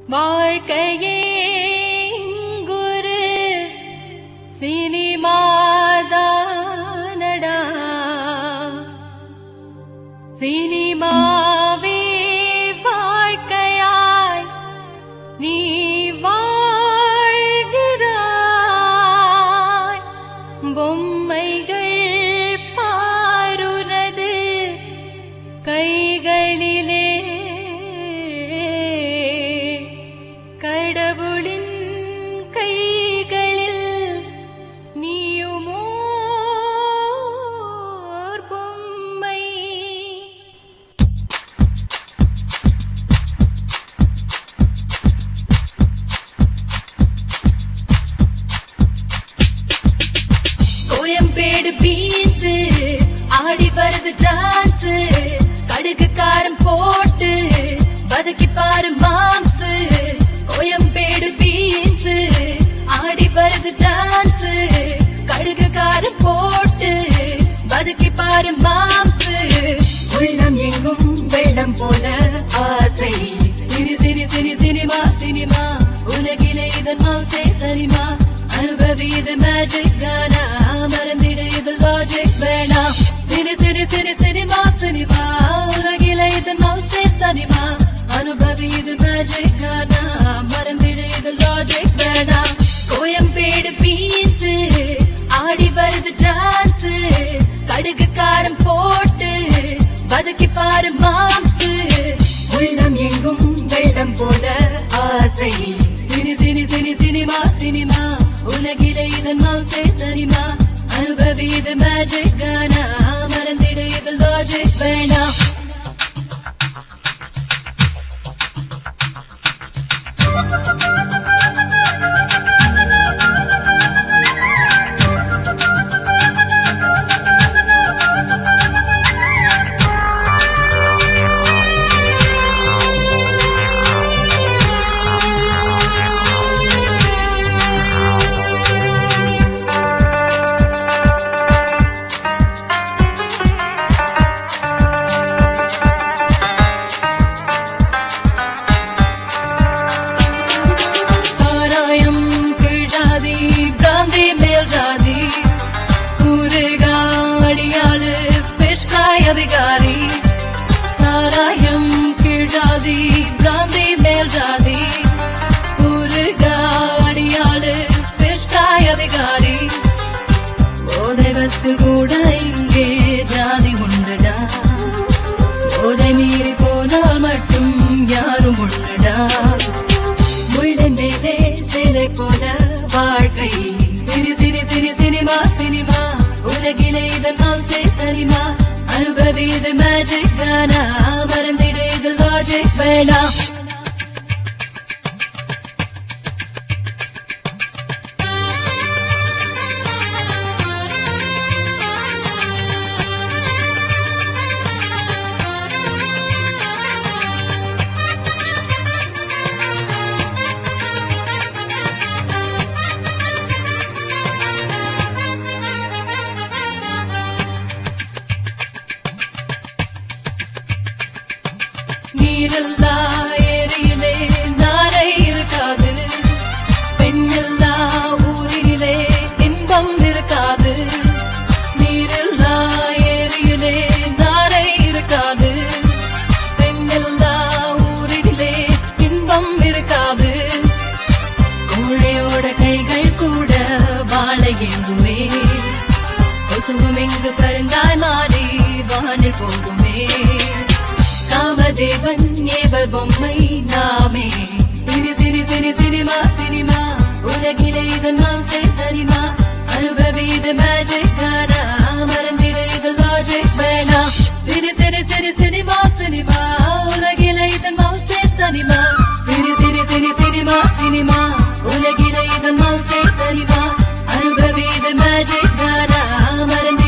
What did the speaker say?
வாழ்க்கையே இங்குரு சினிமாதானடா சினிமாவே வாழ்க்கையாய் நீ வாழ்கிறாய் பொம்மைகள் பாருனது கைகளிலே கடவுளின் கைகளில் நீயுமோர் பொம்மை கோயம்பேடு பீன்ஸ் ஆடி வருது டான்ஸ் கடுகு காரம் போட்டு வதக்கி பாரு மாம்ஸ் கோயம்பேடு பீன்ஸ் ஆடி வருது டான்ஸ் கடுகு காரம் போட்டு வதக்கி பாரு மாம்ஸ் உள்ளம் எங்கும் வெள்ளம் போல ஆசை சிரி சிரி சிரி சினிமா சினிமா உலகிலே இதன் மாசே தனிமா அனுபவி இது மேஜிக் கானா மறந்திடு இதில் லாஜிக் வேணாம் சிரி சிரி சிரி சினிமா சினிமா உலகிலே இதன் மாசே தனிமா அனுபவி இது மேஜிக் கானா மறந்திடு இதில் லாஜிக் வேணாம் கோயம்பேடு பீஸ் ஆடி வருது டான்ஸ் கடுகு காரம் போட்டு வதக்கி பாரு மாம்ஸ் உள்ளம் எங்கும் வெள்ளம் போல ஆசை cine cine cine cinema cinema உலகிலே இதன் மாசே தனிமா அனுபவி இது மேஜிக் கானா மறந்திடு இதில் லாஜிக் வேணாம் சாராயம் கீழாதி பிராந்தி மேல் ஜாதி ஊறுகாடியாளு ஃபிஷ் ஃப்ரை அதிகாரி சாராயம் கீழாதி பிராந்தி மேல் ஜாதி ஊறுகாடியாளு ஃபிஷ் ஃப்ரை அதிகாரி போதை வஸ்தில் கூட இங்கே ஜாதி உண்டுடா போதை மீறி போனால் மட்டும் யாரும் உண்டுடா முள்ளன் மேலே சிலை போல வாழ்க்கை சிரி சிரி சிரி சினிமா சினிமா உலகிலே இதன் மாம்சே தனிமா அனுபவி இது மேஜிக் கானா மறந்திடு இதில் லாஜிக் வேணாம் நீரில்லா ஏரியிலே நாரை இருக்காது பெண்ணில்லா ஊரிலே இன்பம் இருக்காது நீரில்லா ஏரியிலே நாரை இருக்காது பெண்ணில்லா ஊரிலே இன்பம் இருக்காது கோழையோட கைகள் கூட வாழை ஏந்துமே கொசுவும் இங்கு பருந்தாய் மாறி வானில் போகுமே காமதேவன் ஏவல் பொம்மை நாமே சிரி சிரி சிரி சினிமா சினிமா உலகிலே இதன் மாசே தனிமா அனுபவி இது மேஜிக் கானா மறந்திடு இது லாஜிக் வேணாம் சிரி சிரி சிரி சினிமா சினிமா உலகிலே இதன் மாசே தனிமா சிரி சிரி சிரி சினிமா சினிமா உலகிலே இதன் மாசே தனிமா அனுபவி இது மேஜிக் கானா மறந்திடு